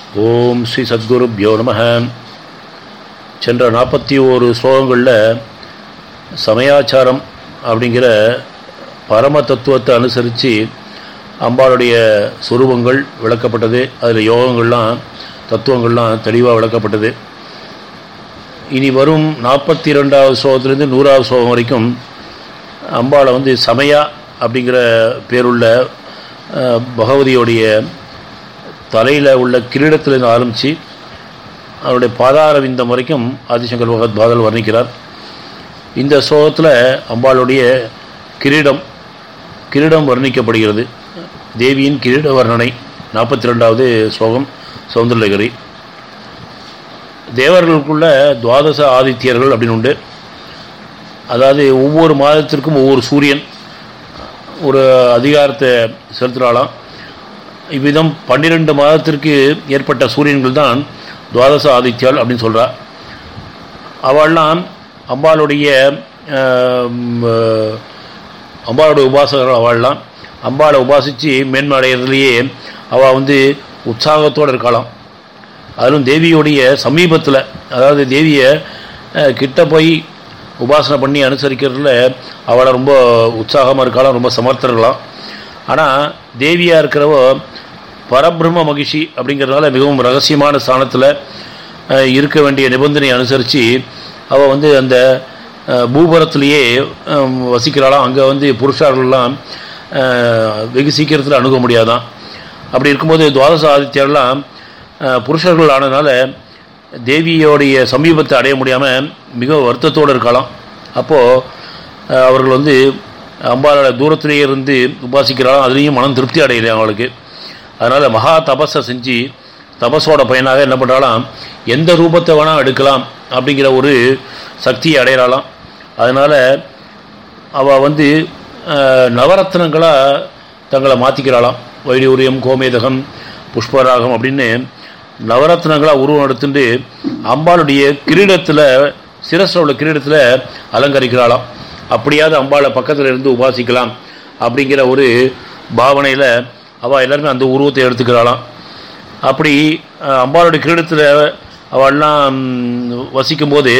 ஓம் ஸ்ரீ சத்குருப்யோ நம சென்ற நாற்பத்தி ஓரு ஸ்லோகங்களில் சமயாச்சாரம் அப்படிங்கிற பரம தத்துவத்தை அனுசரித்து அம்பாளுடைய சுரூபங்கள் விளக்கப்பட்டது அதில் யோகங்கள்லாம் தத்துவங்கள்லாம் தெளிவாக விளக்கப்பட்டது இனி வரும் நாற்பத்தி ரெண்டாவது ஸ்லோகத்திலேருந்து நூறாவது ஸ்லோகம் வரைக்கும் அம்பாளை வந்து சமயா அப்படிங்கிற பேருள்ள அஹ், பகவதியோடைய தலையில் உள்ள கிரீடத்திலிருந்து ஆரம்பித்து அவருடைய பாதார விந்தம் வரைக்கும் ஆதிசங்கர் பகவத் பாதல் வர்ணிக்கிறார் இந்த ஸ்லோகத்தில் அம்பாளுடைய கிரீடம் கிரீடம் வர்ணிக்கப்படுகிறது தேவியின் கிரீட வர்ணனை நாற்பத்தி ரெண்டாவது ஸ்லோகம் சௌந்தரலகரி தேவர்களுக்குள்ள துவாதச ஆதித்யர்கள் அப்படின்னு உண்டு அதாவது ஒவ்வொரு மாதத்திற்கும் ஒவ்வொரு சூரியன் ஒரு அதிகாரத்தை செலுத்துகிறாளாம் இவ்விதம் பன்னிரெண்டு மாதத்திற்கு ஏற்பட்ட சூரியன்கள் தான் துவாதச ஆதித்யால் அப்படின்னு சொல்கிறா அவள்லாம் அம்பாளுடைய ஆம், ஆஹ், அம்பாளுடைய உபாசகர்கள் அவள்லாம் அம்பாளை உபாசித்து மேன்மை அடைகிறதுலையே அவள் வந்து உற்சாகத்தோடு இருக்கலாம் அதிலும் தேவியுடைய சமீபத்தில் அதாவது தேவியை அஹ், கிட்ட போய் உபாசனை பண்ணி அனுசரிக்கிறதுல அவளை ரொம்ப உற்சாகமாக இருக்கலாம் ரொம்ப சமர்த்தர்களாம் ஆனால் தேவியாக இருக்கிறவ பரபிரம்ம மகிஷி அப்படிங்கிறதுனால மிகவும் ரகசியமான ஸ்தானத்தில் அஹ், இருக்க வேண்டிய நிபந்தனையை அனுசரித்து அவள் வந்து அந்த அஹ், பூபரத்திலேயே அஹ், வசிக்கிறாளாம் அங்கே வந்து புருஷார்கள்லாம் அஹ், வெகு சீக்கிரத்தில் அணுக முடியாதான் அப்படி இருக்கும்போது துவாதச ஆதித்யர்லாம் அஹ், புருஷர்கள் ஆனதுனால தேவியோடைய சமீபத்தை அடைய முடியாமல் மிக வருத்தத்தோடு இருக்கலாம் அப்போது அவர்கள் வந்து அம்பாளோட தூரத்திலேயே இருந்து உபாசிக்கிறாலும் அதுலேயும் மனம் திருப்தி அடையலை அவங்களுக்கு அதனால் மகா தபஸை செஞ்சு தபஸோட பயனாக என்ன பண்ணுறாலாம் எந்த ரூபத்தை வேணால் எடுக்கலாம் அப்படிங்கிற ஒரு சக்தியை அடையறாளாம் அதனால் அவள் வந்து அஹ், நவரத்னங்களாக தங்களை மாற்றிக்கிறாளாம் வைடூரியம் கோமேதகம் புஷ்பராகம் அப்படின்னு நவரத்னங்களாக உருவம் எடுத்துட்டு அம்பாளுடைய கிரீடத்தில் சிரஸில் உள்ள கிரீடத்தில் அலங்கரிக்கிறாளாம் அப்படியாவது அம்பாளை பக்கத்தில் இருந்து உபாசிக்கலாம் அப்படிங்கிற ஒரு பாவனையில் அவள் எல்லாருமே அந்த உருவத்தை எடுத்துக்கிறாளாம் அப்படி அஹ், அம்பாளுடைய கிரீடத்தில் அவள்லாம் ம், வசிக்கும்போது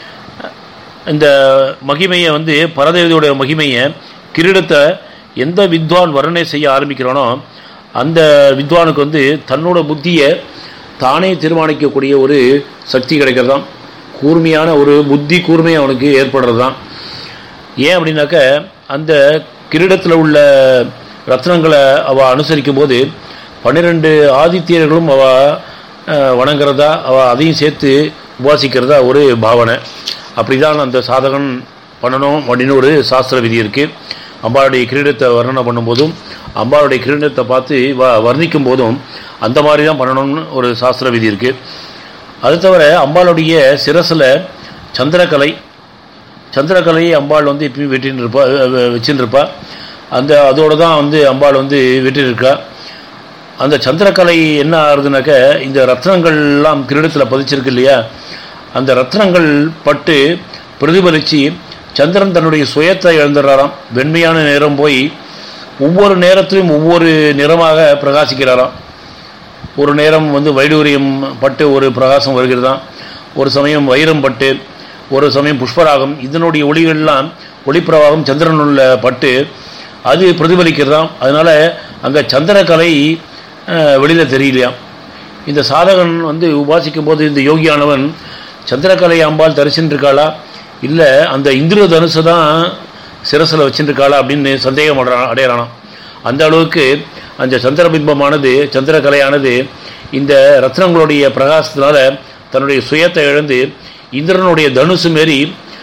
இந்த மகிமையை வந்து பரதேவதையுடைய மகிமையை கிரீடத்தை எந்த வித்வான் வர்ணனை செய்ய ஆரம்பிக்கிறானோ அந்த வித்வானுக்கு வந்து தன்னோட புத்தியை தானே தீர்மானிக்கக்கூடிய ஒரு சக்தி கிடைக்கிறதாம் கூர்மையான ஒரு புத்தி கூர்மை அவனுக்கு ஏற்படுறதாம் ஏன் அப்படின்னாக்க அந்த கிரீடத்தில் உள்ள ரத்னங்களை அவள் அனுசரிக்கும் போது பன்னிரெண்டு ஆதித்யர்களும் அவள் வணங்குறதா அவள் அதையும் சேர்த்து உபாசிக்கிறதா ஒரு பாவனை அப்படிதான் அந்த சாதகன் பண்ணணும் அப்படின்னு ஒரு சாஸ்திர விதி இருக்குது அம்பாளுடைய கிரீடத்தை வர்ணனை பண்ணும்போதும் அம்பாளுடைய கிரீடத்தை பார்த்து வ வர்ணிக்கும் போதும் அந்த மாதிரி தான் பண்ணணும்னு ஒரு சாஸ்திர விதி இருக்குது அது தவிர அம்பாளுடைய சிரசில் சந்திரக்கலை சந்திரக்கலையை அம்பாள் வந்து எப்பயும் வெட்டின்னு இருப்பா வச்சுன்னு இருப்பா அந்த அதோடு தான் வந்து அம்பாள் வந்து வெட்டின்னு இருக்கா அந்த சந்திரக்கலை என்ன ஆகுதுனாக்க இந்த ரத்னங்கள்லாம் கிரீடத்தில் பதிச்சிருக்கு இல்லையா அந்த ரத்னங்கள் பட்டு பிரதிபலித்து சந்திரன் தன்னுடைய சுயத்தை இழந்துடுறாராம் வெண்மையான நேரம் போய் ஒவ்வொரு நேரத்திலும் ஒவ்வொரு நிறமாக பிரகாசிக்கிறாராம் ஒரு நேரம் வந்து வைடூரியம் பட்டு ஒரு பிரகாசம் வருகிறதாம் ஒரு சமயம் வைரம் பட்டு ஒரு சமயம் புஷ்பராகம் இதனுடைய ஒளிகள்லாம் ஒளிப்பிரவாகம் சந்திரன் உள்ள பட்டு அது பிரதிபலிக்கிறதாம் அதனால் அங்கே சந்திரக்கலை வெளியில் தெரியலையாம் இந்த சாதகன் வந்து உபாசிக்கும் போது இந்த யோகியானவன் சந்திரக்கலை அம்பாள் தரிச்சுட்டு இருக்காளா இல்லை அந்த இந்திர தனுசை தான் சிரசில் வச்சுட்டு இருக்காளா அப்படின்னு சந்தேகம் அடைறான் அடையிறானாம் அந்த அளவுக்கு அந்த சந்திரபிம்பமானது சந்திரக்கலையானது இந்த ரத்னங்களுடைய பிரகாசத்தினால தன்னுடைய சுயத்தை இழந்து இந்திரனுடைய தனுசு மாரி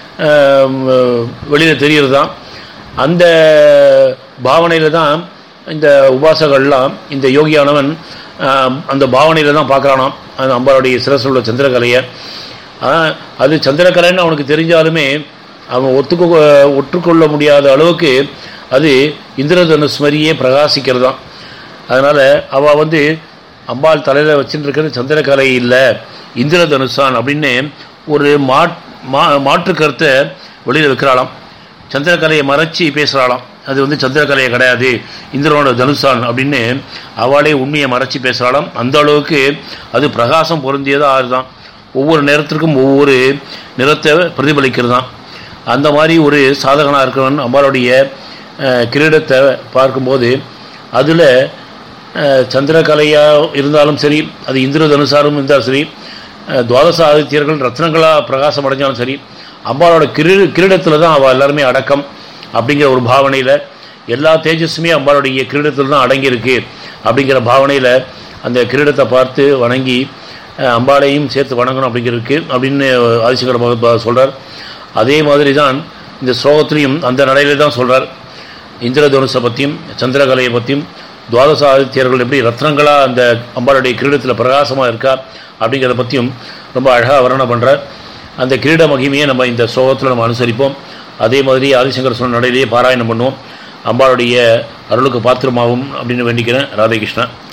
வெளியில் தெரிகிறது தான் அந்த பாவனையில் தான் இந்த உபாசகள்லாம் இந்த யோகியானவன் ஆஹ், அந்த பாவனையில் தான் பார்க்குறானாம் அந்த அம்பாளுடைய சிரசில் உள்ள சந்திரகலையை ஆனால் அது சந்திரகலைன்னு அவனுக்கு தெரிஞ்சாலுமே அவன் ஒத்துக்க ஒற்றுக்கொள்ள முடியாத அளவுக்கு அது இந்திரதனுஷ் மாதிரியே பிரகாசிக்கிறதாம் அதனால் அவள் வந்து அம்பாள் தலையில் வச்சுட்டு இருக்கிறது சந்திரகலை இல்லை இந்திரதனுஷான் அப்படின்னு ஒரு மாட் மா மாற்று கருத்தை வெளியில் வைக்கிறாளாம் சந்திரகலையை மறைச்சி பேசுகிறாளாம் அது வந்து சந்திரகலையை கிடையாது இந்திரனோட தனுசான் அப்படின்னு அவளே உண்மையை மறைச்சி பேசுகிறாளாம் அந்த அளவுக்கு அது பிரகாசம் பொருந்தியதாக ஆறுதான் ஒவ்வொரு நேரத்திற்கும் ஒவ்வொரு நிறத்தை பிரதிபலிக்கிறது தான் அந்த மாதிரி ஒரு சாதகனாக இருக்கிறவன் அம்பாளுடைய அஹ், கிரீடத்தை பார்க்கும்போது அதில் சந்திரகலையாக இருந்தாலும் சரி அது இந்திர தனுசாரும் இருந்தாலும் சரி அஹ், துவாதச ஆதித்யர்கள் ரத்னங்களாக பிரகாசம் அடைஞ்சாலும் சரி அம்பாளோட கிரீ கிரீடத்தில் தான் அவள் எல்லாருமே அடக்கம் அப்படிங்கிற ஒரு பாவனையில் எல்லா தேஜஸுமே அம்பாளுடைய கிரீடத்தில் தான் அடங்கியிருக்கு அப்படிங்கிற பாவனையில் அந்த கிரீடத்தை பார்த்து வணங்கி அஹ், அம்பாளையும் சேர்த்து வணங்கணும் அப்படிங்கிறதுக்கு அப்படின்னு ஆதிசங்கர பகவத் சொல்கிறார் அதே மாதிரி தான் இந்த ஸ்லோகத்திலையும் அந்த நடையில தான் சொல்கிறார் இந்திரதனுஷை பற்றியும் சந்திரகலையை பற்றியும் துவாதச ஆதித்யர்கள் எப்படி ரத்னங்களாக அந்த அம்பாளுடைய கிரீடத்தில் பிரகாசமாக இருக்கா அப்படிங்கிறத பற்றியும் ரொம்ப அழகாக வர்ணனை பண்ணுறார் அந்த கிரீட மகிமையை நம்ம இந்த ஸ்லோகத்தில் நம்ம அனுசரிப்போம் அதே மாதிரி ஆதிசங்கர் சொன்ன நடையிலேயே பாராயணம் பண்ணுவோம் அம்பாளுடைய அருளுக்கு பாத்திரமாகும் அப்படின்னு வேண்டிக்கிறேன் ராதே கிருஷ்ணா